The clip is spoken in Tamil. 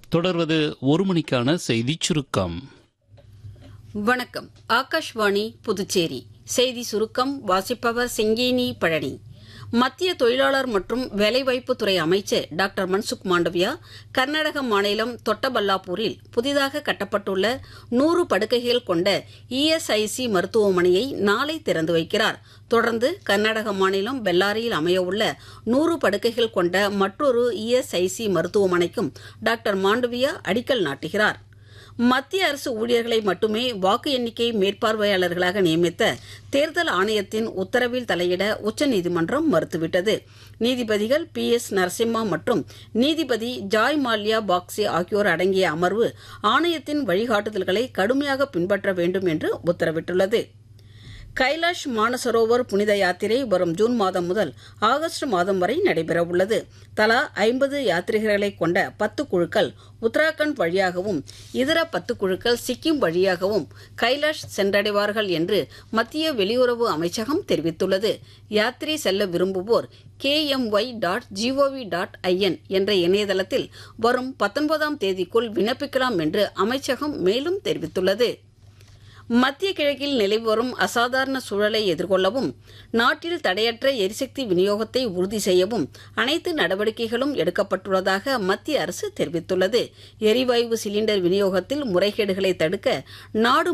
தொடர்வது ஒரு மணிக்கான செய்திச் சுருக்கம் வணக்கம் ஆகாஷ்வாணி புதுச்சேரி செய்தி சுருக்கம் வாசிப்பவர் செங்கேனி பழனி மத்திய தொழிலாளர் மற்றும் வேலைவாய்ப்புத்துறை அமைச்சர் டாக்டர் மன்சுக் மாண்டவியா கர்நாடக மாநிலம் தொட்டபல்லாப்பூரில் புதிதாக கட்டப்பட்டுள்ள நூறு படுக்கைகள் கொண்ட இஎஸ்ஐசி மருத்துவமனையை நாளை திறந்து வைக்கிறார் தொடர்ந்து கர்நாடக மாநிலம் பெல்லாரியில் அமையவுள்ள நூறு படுக்கைகள் கொண்ட மற்றொரு இஎஸ்ஐசி மருத்துவமனைக்கும் டாக்டர் மாண்டவியா அடிக்கல் நாட்டுகிறார் மத்திய அரசு ஊழியர்களை மட்டுமே வாக்கு எண்ணிக்கை மேற்பார்வையாளர்களாக நியமித்த தேர்தல் ஆணையத்தின் உத்தரவில் தலையிட உச்சநீதிமன்றம் மறுத்துவிட்டது நீதிபதிகள் பி எஸ் நரசிம்மா மற்றும் நீதிபதி ஜாய் மால்யா பாக்ஸே ஆகியோர் அடங்கிய அமர்வு ஆணையத்தின் வழிகாட்டுதல்களை கடுமையாக பின்பற்ற வேண்டும் என்று உத்தரவிட்டுள்ளது கைலாஷ் மானசரோவர் புனித யாத்திரை வரும் ஜூன் மாதம் முதல் ஆகஸ்ட் மாதம் வரை நடைபெறவுள்ளது தலா ஐம்பது யாத்ரிகர்களை கொண்ட பத்து குழுக்கள் உத்தராகண்ட் வழியாகவும் இதர பத்து குழுக்கள் சிக்கிம் வழியாகவும் கைலாஷ் சென்றடைவார்கள் என்று மத்திய வெளியுறவு அமைச்சகம் தெரிவித்துள்ளது யாத்திரை செல்ல விரும்புவோர் KMY dot GOV dot IN என்ற இணையதளத்தில் வரும் பத்தொன்பதாம் தேதிக்குள் விண்ணப்பிக்கலாம் என்று அமைச்சகம் மேலும் தெரிவித்துள்ளது மத்திய கிழக்கில் நிலவி வரும் அசாதாரண சூழலை எதிர்கொள்ளவும் நாட்டில் தடையற்ற எரிசக்தி விநியோகத்தை உறுதி செய்யவும் அனைத்து நடவடிக்கைகளும் எடுக்கப்பட்டுள்ளதாக மத்திய அரசு தெரிவித்துள்ளது எரிவாயு சிலிண்டர் விநியோகத்தில் முறைகேடுகளை தடுக்க நாடு